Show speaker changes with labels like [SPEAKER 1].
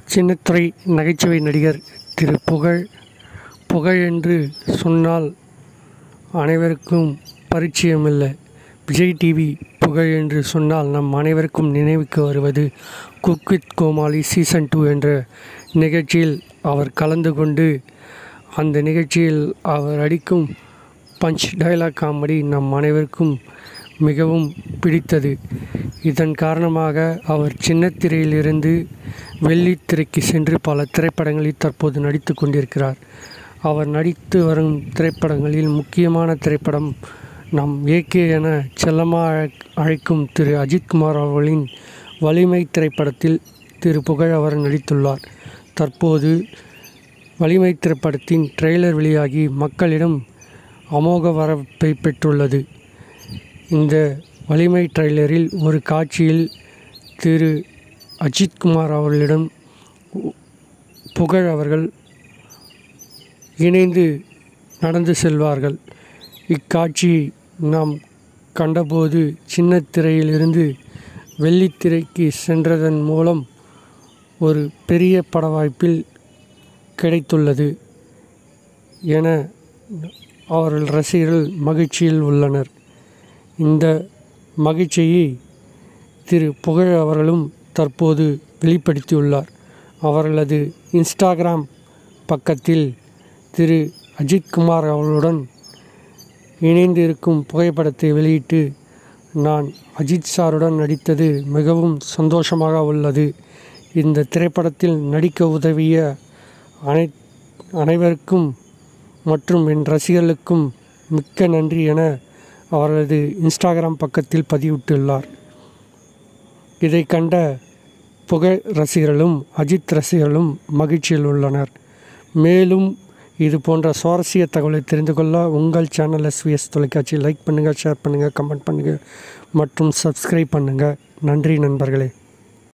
[SPEAKER 1] சின்னத்திரை நகைச்சுவை நடிகர் திரு புகழ் புகழ் என்று சொன்னால் அனைவருக்கும் பரிச்சயமில்லை விஜய் டிவி புகழ் என்று சொன்னால் நம் அனைவருக்கும் நினைவுக்கு வருவது cook with Comali season two என்ற நிகழ்ச்சியில் அவர் கலந்து கொண்டு அந்த நிகழ்ச்சியில் அவர் அடிக்கும் பஞ்ச் டயலாக் காமெடி நம் அனைவருக்கும் மிகவும் பிடித்தது இதன் காரணமாக அவர் சின்னத்திரையிலிருந்து வெள்ளித்திரைக்கு சென்று பல திரைப்படங்களில் தற்போது நடித்து கொண்டிருக்கிறார் அவர் நடித்து வரும் திரைப்படங்களில் முக்கியமான திரைப்படம் நம் ஏகே என செல்லமாக அழைக்- அழைக்கும் திரு அஜித்குமார் அவர்களின் வலிமை திரைப்படத்தில் திரு புகழ் அவர் நடித்துள்ளார் தற்போது வலிமை திரைப்படத்தின் ட்ரெய்லர் வெளியாகி மக்களிடம் அமோக வரவேற்பை பெற்றுள்ளது இந்த வலிமை ட்ரெய்லரில் ஒரு காட்சியில் திரு அஜித்குமார் அவர்களிடம் உ- புகழ் அவர்கள் இணைந்து நடந்து செல்வார்கள் இக்காட்சி நாம் கண்டபோது சின்ன திரையிலிருந்து வெள்ளித்திரைக்கு சென்றதன் மூலம் ஒரு பெரிய பட வாய்ப்பில் கிடைத்துள்ளது என அவர்கள் ரசிகர்கள் மகிழ்ச்சியில் உள்ளனர் இந்த மகிழ்ச்சியை திரு புகழ் அவர்களும் தற்போது வெளிப்படுத்தியுள்ளார் அவர்களது இன்ஸ்டாகிராம் பக்கத்தில் திரு அஜித்குமார் அவர்களுடன் இணைந்து இருக்கும் புகைப்படத்தை வெளியிட்டு நான் அஜித் சாருடன் நடித்தது மிகவும் சந்தோஷமாக உள்ளது இந்த திரைப்படத்தில் நடிக்க உதவிய அனை அனைவருக்கும் மற்றும் என் ரசிகர்களுக்கும் மிக்க நன்றி என அவரது இன்ஸ்டாகிராம் பக்கத்தில் பதிவிட்டுள்ளார் இதை கண்ட புகழ் ரசிகர்களும் அஜித் ரசிகர்களும் மகிழ்ச்சியில் உள்ளனர் மேலும் இது போன்ற சுவாரஸ்ய தகவலை தெரிந்து கொள்ள உங்கள் சேனல் எஸ்விஎஸ் தொலைக்காட்சி லைக் பண்ணுங்கள் ஷேர் பண்ணுங்கள் கமெண்ட் பண்ணுங்கள் மற்றும் சப்ஸ்கிரைப் பண்ணுங்கள் நன்றி நண்பர்களே